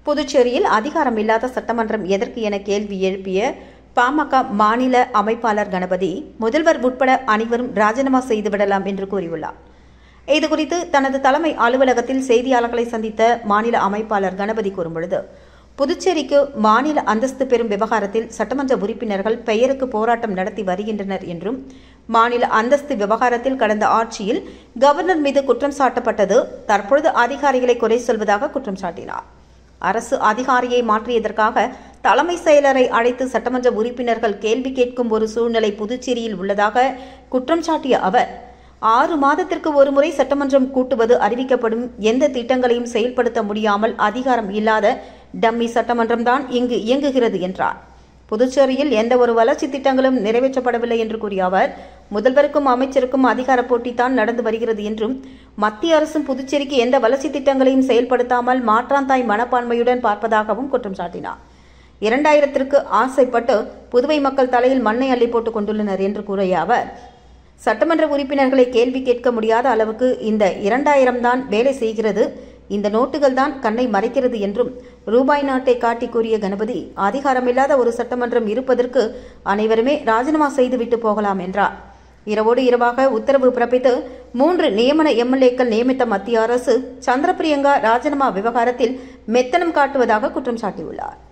புதுச்சேரியில் அதிகாரம் இல்லாத சட்டமன்றம் எதற்கு என கேள்வி எழுப்பிய பாமக மாநில அமைப்பாளர் கணபதி முதல்வர் உட்பட அனைவரும் ராஜினாமா செய்துவிடலாம் என்று கூறியுள்ளார் இதுகுறித்து தனது தலைமை அலுவலகத்தில் செய்தியாளர்களை சந்தித்த மாநில அமைப்பாளர் கணபதி கூறும்பொழுது புதுச்சேரிக்கு மாநில அந்தஸ்து பெறும் விவகாரத்தில் சட்டமன்ற உறுப்பினர்கள் பெயருக்கு போராட்டம் நடத்தி வருகின்றனர் என்றும் மாநில அந்தஸ்து விவகாரத்தில் கடந்த ஆட்சியில் கவர்னர் மீது குற்றம் சாட்டப்பட்டது தற்பொழுது அதிகாரிகளை குறை சொல்வதாக குற்றம் சாட்டினார் அரசு அதிகாரியை மாற்றியதற்காக தலைமை செயலரை அழைத்து சட்டமன்ற உறுப்பினர்கள் கேள்வி கேட்கும் ஒரு சூழ்நிலை புதுச்சேரியில் உள்ளதாக குற்றம் சாட்டிய அவர் ஆறு மாதத்திற்கு ஒருமுறை சட்டமன்றம் கூட்டுவது அறிவிக்கப்படும் எந்த திட்டங்களையும் செயல்படுத்த முடியாமல் அதிகாரம் இல்லாத டம்மி சட்டமன்றம்தான் இங்கு இயங்குகிறது என்றார் புதுச்சேரியில் எந்த ஒரு வளர்ச்சி திட்டங்களும் நிறைவேற்றப்படவில்லை என்று கூறிய அவர் முதல்வருக்கும் அமைச்சருக்கும் அதிகார போட்டித்தான் நடந்து வருகிறது என்றும் மத்திய அரசும் புதுச்சேரிக்கு எந்த வளர்ச்சி திட்டங்களையும் செயல்படுத்தாமல் மாற்றாந்தாய் மனப்பான்மையுடன் பார்ப்பதாகவும் குற்றம் சாட்டினார் இரண்டாயிரத்திற்கு ஆசைப்பட்டு புதுவை மக்கள் தலையில் மண்ணை அள்ளி போட்டுக் கொண்டுள்ளனர் என்று கூறிய அவர் சட்டமன்ற உறுப்பினர்களை கேள்வி கேட்க முடியாத அளவுக்கு இந்த இரண்டாயிரம் தான் வேலை செய்கிறது இந்த நோட்டுகள் தான் கண்ணை மறைக்கிறது என்றும் ரூபாய் நாட்டை காட்டி கூறிய கணபதி அதிகாரமில்லாத ஒரு சட்டமன்றம் இருப்பதற்கு அனைவருமே ராஜினாமா செய்துவிட்டு போகலாம் என்றார் இரவோடு இரவாக உத்தரவு பிறப்பித்து மூன்று நியமன எம்எல்ஏக்கள் நியமித்த மத்திய அரசு சந்திரபிரியங்கா ராஜினாமா விவகாரத்தில் மெத்தனம் காட்டுவதாக குற்றம் சாட்டியுள்ளார்